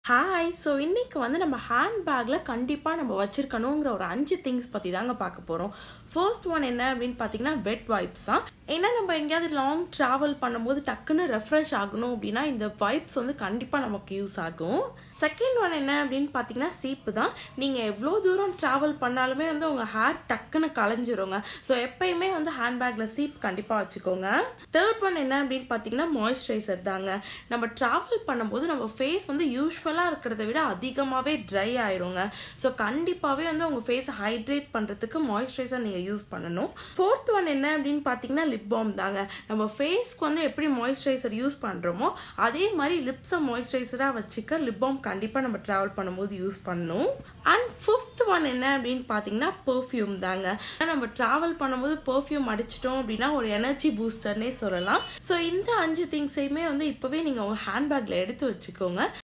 Hi! So இன்னைக்கு வந்து நம்ம ஹேண்ட் பேக்ல கண்டிப்பா நம்ம வச்சிருக்கணுங்கிற ஒரு 5 திங்ஸ் பத்தி தாங்க பார்க்க போறோம். ஃபர்ஸ்ட் ஒன் என்ன அப்படின்னு பார்த்தீங்கன்னா, வெட் வைப்ஸ் தான். ஏன்னா நம்ம எங்கேயாவது லாங் டிராவல் பண்ணும்போது டக்குன்னு ரெஃப்ரெஷ் ஆகணும் அப்படின்னா, இந்த வைப்ஸ் வந்து கண்டிப்பா நமக்கு யூஸ் ஆகும். செகண்ட் ஒன் என்ன அப்படின்னு பார்த்தீங்கன்னா, சீப்பு தான். நீங்க எவ்வளோ தூரம் டிராவல் பண்ணாலுமே வந்து உங்க ஹேர் டக்குன்னு கலைஞ்சிருங்க. ஸோ எப்பயுமே வந்து ஹேண்ட் பேக்ல சீப் கண்டிப்பா வச்சுக்கோங்க. தேர்ட் ஒன் என்ன அப்படின்னு பார்த்தீங்கன்னா, மாய்ஸ்சரைசர் தாங்க. நம்ம டிராவல் பண்ணும்போது நம்ம ஃபேஸ் வந்து யூஸ்வலா இருக்கிறத விட அதிகமாவே ட்ரை ஆயிருங்க. ஸோ கண்டிப்பாவே வந்து உங்க ஃபேஸை ஹைட்ரேட் பண்றதுக்கு மாய்ஸ்சரைசர் நீங்க யூஸ் பண்ணணும். ஃபோர்த் ஒன் என்ன அப்படின்னு பார்த்தீங்கன்னா, லிப் பாம் தாங்க. நம்ம ஃபேஸ்க்கு வந்து எப்படி மாய்ஸ்சரைசர் யூஸ் பண்றோமோ, அதே மாதிரி லிப்ஸை மாய்ஸ்சரைசரா வச்சுக்க லிப் பாம் கண்டிப்பா நம்ம டிராவல் பண்ணும்போது யூஸ் பண்ணணும். அண்ட் ஃபிஃப்த் ஒன் என்ன அப்படின்னு பார்த்தீங்கன்னா, பெர்ஃப்யூம் தாங்க. நம்ம டிராவல் பண்ணும்போது பெர்ஃப்யூம் அடிச்சிட்டோம் அப்படின்னா ஒரு எனர்ஜி பூஸ்டர்னே சொல்லலாம். ஸோ இந்த அஞ்சு திங்ஸையுமே வந்து இப்பவே நீங்க உங்க ஹேண்ட் பேக்ல எடுத்து வச்சுக்கோங்க.